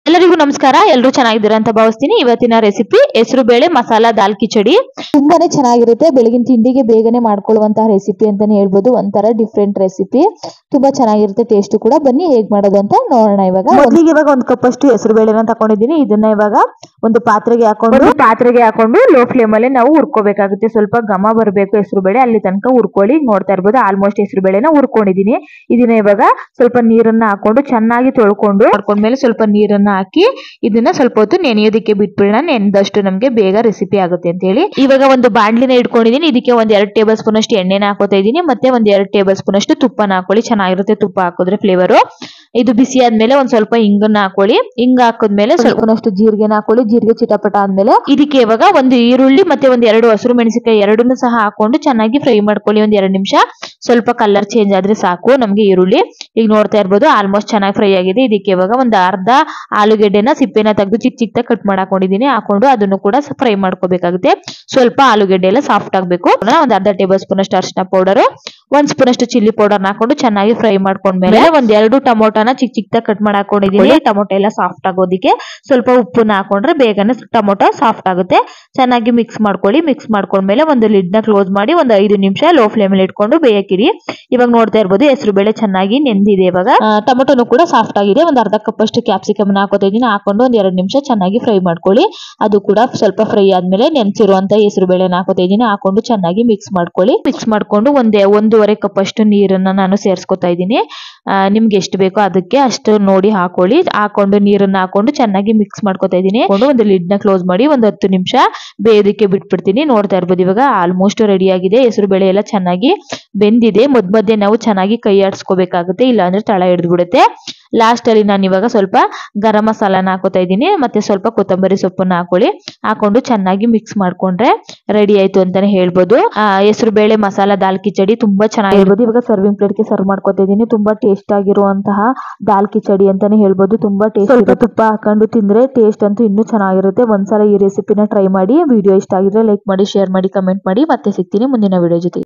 ಎಲ್ಲರಿಗೂ ನಮಸ್ಕಾರ ಎಲ್ಲರೂ ಚೆನ್ನಾಗಿದ್ದೀರಾ ಅಂತ ಭಾವಿಸ್ತೀನಿ ಇವತ್ತಿನ ರೆಸಿಪಿ ಹೆಸರು ಬೇಳೆ ಮಸಾಲಾ ದಾಲ್ ಕಿಚಡಿ ತುಂಬಾನೇ ಚೆನ್ನಾಗಿರುತ್ತೆ ಬೆಳಗಿನ ತಿಂಡಿಗೆ ಬೇಗನೆ ಮಾಡ್ಕೊಳ್ಳುವಂತಹ ರೆಸಿಪಿ ಅಂತಾನೆ ಹೇಳ್ಬೋದು ಒಂಥರ ಡಿಫ್ರೆಂಟ್ ರೆಸಿಪಿ ತುಂಬಾ ಚೆನ್ನಾಗಿರುತ್ತೆ ಟೇಸ್ಟ್ ಕೂಡ ಬನ್ನಿ ಹೇಗ್ ಮಾಡೋದು ಅಂತ ನೋಡೋಣ ಇವಾಗ ಮೊದಲಿಗೆ ಇವಾಗ ಒಂದು ಕಪ್ ಅಷ್ಟು ಹೆಸರು ಬೇಳೆನ ತಕೊಂಡಿದ್ದೀನಿ ಇದನ್ನ ಇವಾಗ ಒಂದು ಪಾತ್ರೆಗೆ ಹಾಕೊಂಡು ಪಾತ್ರೆಗೆ ಹಾಕೊಂಡು ಲೋ ಫ್ಲೇಮ್ ಅಲ್ಲಿ ನಾವು ಹುರ್ಕೋಬೇಕಾಗುತ್ತೆ ಸ್ವಲ್ಪ ಘಮ ಬರಬೇಕು ಹೆಸರು ಬೇಳೆ ಅಲ್ಲಿ ತನಕ ಹುರ್ಕೊಳ್ಳಿ ನೋಡ್ತಾ ಇರ್ಬೋದು ಆಲ್ಮೋಸ್ಟ್ ಹೆಸರು ಬೇಳೆನ ಹುರ್ಕೊಂಡಿದೀನಿ ಇದನ್ನ ಇವಾಗ ಸ್ವಲ್ಪ ನೀರನ್ನ ಹಾಕೊಂಡು ಚೆನ್ನಾಗಿ ತೊಳ್ಕೊಂಡು ಮಾಡ್ಕೊಂಡ್ಮೇಲೆ ಸ್ವಲ್ಪ ನೀರನ್ನ ಹಾಕಿ ಇದನ್ನ ಸ್ವಲ್ಪ ಹೊತ್ತು ನೆನೆಯೋದಕ್ಕೆ ಬಿಟ್ಬಿಡೋಣ ನೆನೆದಷ್ಟು ನಮಗೆ ಬೇಗ ರೆಸಿಪಿ ಆಗುತ್ತೆ ಅಂತ ಹೇಳಿ ಇವಾಗ ಒಂದು ಬಾಂಡ್ಲಿನ ಇಟ್ಕೊಂಡಿದೀನಿ ಇದಕ್ಕೆ ಒಂದ್ ಎರಡ್ ಟೇಬಲ್ ಸ್ಪೂನ್ ಅಷ್ಟು ಎಣ್ಣೆನ ಹಾಕೋತಾ ಇದೀನಿ ಮತ್ತೆ ಒಂದ್ ಎರಡ್ ಟೇಬಲ್ ಸ್ಪೂನ್ ಅಷ್ಟು ತುಪ್ಪನ ಹಾಕೊಳ್ಳಿ ಚೆನ್ನಾಗಿರುತ್ತೆ ತುಪ್ಪ ಹಾಕಿದ್ರೆ ಫ್ಲೇವರು ಇದು ಬಿಸಿ ಆದ್ಮೇಲೆ ಒಂದ್ ಸ್ವಲ್ಪ ಹಿಂಗನ್ನ ಹಾಕೊಳ್ಳಿ ಹಿಂಗ್ ಹಾಕಿದ್ಮೇಲೆ ಸ್ವಲ್ಪ ಸ್ವಲ್ಪನಷ್ಟು ಜೀರಿಗೆನ ಹಾಕೊಳ್ಳಿ ಜೀರಿಗೆ ಚಿಟಪಟ ಆದ್ಮೇಲೆ ಇದಕ್ಕೆ ಇವಾಗ ಒಂದು ಈರುಳ್ಳಿ ಮತ್ತೆ ಒಂದ್ ಎರಡು ಹಸಿರು ಮೆಣಸಿನಕಾಯಿ ಎರಡನ್ನೂ ಸಹ ಹಾಕೊಂಡು ಚೆನ್ನಾಗಿ ಫ್ರೈ ಮಾಡ್ಕೊಳ್ಳಿ ಒಂದ್ ಎರಡು ನಿಮಿಷ ಸ್ವಲ್ಪ ಕಲರ್ ಚೇಂಜ್ ಆದ್ರೆ ಸಾಕು ನಮ್ಗೆ ಈರುಳ್ಳಿ ಈಗ ನೋಡ್ತಾ ಇರ್ಬೋದು ಆಲ್ಮೋಸ್ಟ್ ಚೆನ್ನಾಗಿ ಫ್ರೈ ಆಗಿದೆ ಇದಕ್ಕೆ ಇವಾಗ ಒಂದು ಅರ್ಧ ಆಲೂಗೆಡ್ಡೆನ ಸಿಪ್ಪೆನ ತೆಗೆದು ಚಿಕ್ಕ ಚಿಕ್ಕದಾಗಿ ಕಟ್ ಮಾಡಿ ಹಾಕೊಂಡಿದೀನಿ ಹಾಕೊಂಡು ಅದನ್ನು ಕೂಡ ಫ್ರೈ ಮಾಡ್ಕೋಬೇಕಾಗುತ್ತೆ ಸ್ವಲ್ಪ ಆಲೂಗೆಡ್ಡೆ ಎಲ್ಲ ಸಾಫ್ಟ್ ಆಗ್ಬೇಕು ಒಂದ್ ಅರ್ಧ ಟೇಬಲ್ ಸ್ಪೂನ್ ಅಷ್ಟು ಅರಿಶಿನ ಪೌಡರ್ ಒಂದ್ ಸ್ಪೂನ್ ಅಷ್ಟು ಚಿಲ್ಲಿ ಪೌಡರ್ ಹಾಕೊಂಡು ಚೆನ್ನಾಗಿ ಫ್ರೈ ಮಾಡ್ಕೊಂಡ್ಮೇಲೆ ಒಂದ್ ಎರಡು ಟೊಮೊಟೊನ ಚಿಕ್ಕ ಚಿಕ್ಕದಾಗಿ ಕಟ್ ಮಾಡಿ ಹಾಕೊಂಡಿದೀನಿ ಟೊಮೊಟೊ ಎಲ್ಲ ಸಾಫ್ಟ್ ಆಗೋದಿಕ್ಕೆ ಸ್ವಲ್ಪ ಉಪ್ಪನ್ನ ಹಾಕೊಂಡ್ರೆ ಬೇಗನೆ ಟೊಮೊಟೊ ಸಾಫ್ಟ್ ಆಗುತ್ತೆ ಚೆನ್ನಾಗಿ ಮಿಕ್ಸ್ ಮಾಡ್ಕೊಳ್ಳಿ ಮಿಕ್ಸ್ ಮಾಡ್ಕೊಂಡ್ಮೇಲೆ ಒಂದು ಲಿಡ್ ನ ಕ್ಲೋಸ್ ಮಾಡಿ ಒಂದು ಐದು ನಿಮಿಷ ಲೋ ಫ್ಲೇಮ್ ಅಲ್ಲಿ ಇಟ್ಕೊಂಡು ಬೇಯಕ್ಕಿರಿ ಇವಾಗ ನೋಡ್ತಾ ಇರ್ಬೋದು ಹೆಸರು ಬೇಳೆ ಚೆನ್ನಾಗಿ ನೆಂದಿದೆ ಇವಾಗ ಆ, ಟೊಮೊಟೊನು ಕೂಡ ಸಾಫ್ಟ್ ಆಗಿದೆ ಒಂದು ಅರ್ಧ ಕಪ್ ಅಷ್ಟು ಕ್ಯಾಪ್ಸಿಕಮ್ ಹಾಕೋತಾ ಇದೀನಿ ಹಾಕೊಂಡು ಒಂದ್ ಎರಡು ನಿಮಿಷ ಚೆನ್ನಾಗಿ ಫ್ರೈ ಮಾಡ್ಕೊಳ್ಳಿ ಅದು ಕೂಡ ಸ್ವಲ್ಪ ಫ್ರೈ ಆದ್ಮೇಲೆ ನೆನ್ಸಿರುವಂತ ಹೆಸರು ಬೇಳೆನ ಹಾಕೋತಾ ಇದೀನಿ ಹಾಕೊಂಡು ಚೆನ್ನಾಗಿ ಮಿಕ್ಸ್ ಮಾಡ್ಕೊಳ್ಳಿ ಮಿಕ್ಸ್ ಮಾಡ್ಕೊಂಡು ಒಂದೇ ಒಂದೂವರೆ ಕಪ್ ಅಷ್ಟು ನೀರನ್ನ ನಾನು ಸೇರ್ಸ್ಕೊತಾ ಇದ್ದೀನಿ ಆ, ನಿಮ್ಗೆ ಎಷ್ಟು ಬೇಕೋ ಅದಕ್ಕೆ ಅಷ್ಟು ನೋಡಿ ಹಾಕೊಳ್ಳಿ ಹಾಕೊಂಡು ನೀರನ್ನ ಹಾಕೊಂಡು ಚೆನ್ನಾಗಿ ಮಿಕ್ಸ್ ಮಾಡ್ಕೊತಾ ಇದೀನಿ ಹಾಕೊಂಡು ಒಂದು ಲಿಡ್ ನ ಕ್ಲೋಸ್ ಮಾಡಿ ಒಂದು ಹತ್ತು ನಿಮಿಷ ಬೇಯೋದಕ್ಕೆ ಬಿಟ್ಬಿಡ್ತೀನಿ ನೋಡ್ತಾ ಇರ್ಬೋದು ಇವಾಗ ಆಲ್ಮೋಸ್ಟ್ ರೆಡಿ ಆಗಿದೆ ಹೆಸರು ಬೇಳೆ ಎಲ್ಲ ಚೆನ್ನಾಗಿ ಬೆಂದಿದೆ ಮಧ್ಯ ಮಧ್ಯೆ ನಾವು ಚೆನ್ನಾಗಿ ಕೈ ಆಡಿಸ್ಕೋಬೇಕಾಗುತ್ತೆ ಇಲ್ಲಾಂದ್ರೆ ತಳ ಹಿಡಿದು ಬಿಡುತ್ತೆ ಲಾಸ್ಟ್ ಅಲ್ಲಿ ನಾನು ಇವಾಗ ಸ್ವಲ್ಪ ಗರಂ ಮಸಾಲಾನ ಹಾಕೋತಾ ಇದ್ದೀನಿ ಮತ್ತೆ ಸ್ವಲ್ಪ ಕೊತ್ತಂಬರಿ ಸೊಪ್ಪನ್ನ ಹಾಕೊಳ್ಳಿ ಹಾಕೊಂಡು ಚೆನ್ನಾಗಿ ಮಿಕ್ಸ್ ಮಾಡ್ಕೊಂಡ್ರೆ ರೆಡಿ ಆಯ್ತು ಅಂತಾನೆ ಹೇಳ್ಬೋದು ಹೆಸರು ಬೇಳೆ ಮಸಾಲಾ ದಾಲ್ ಕಿಚಡಿ ತುಂಬಾ ಚೆನ್ನಾಗಿರ್ಬೋದು ಇವಾಗ ಸರ್ವಿಂಗ್ ಪ್ಲೇಟ್ಗೆ ಸರ್ವ್ ಮಾಡ್ಕೊತಾ ಇದ್ದೀನಿ ತುಂಬಾ ಟೇಸ್ಟ್ ಆಗಿರುವಂತಹ ದಾಲ್ ಕಿಚಡಿ ಅಂತಾನೆ ಹೇಳ್ಬೋದು ತುಂಬಾ ಟೇಸ್ಟ್ ಸ್ವಲ್ಪ ತುಪ್ಪ ಹಾಕೊಂಡು ತಿಂದ್ರೆ ಟೇಸ್ಟ್ ಅಂತೂ ಇನ್ನೂ ಚೆನ್ನಾಗಿರುತ್ತೆ ಒಂದ್ಸಲ ಈ ರೆಸಿಪಿನ ಟ್ರೈ ಮಾಡಿ ವಿಡಿಯೋ ಇಷ್ಟ ಆಗಿದ್ರೆ ಲೈಕ್ ಮಾಡಿ ಶೇರ್ ಮಾಡಿ ಕಮೆಂಟ್ ಮಾಡಿ ಮತ್ತೆ ಸಿಗ್ತೀನಿ ಮುಂದಿನ ವಿಡಿಯೋ ಜೊತೆ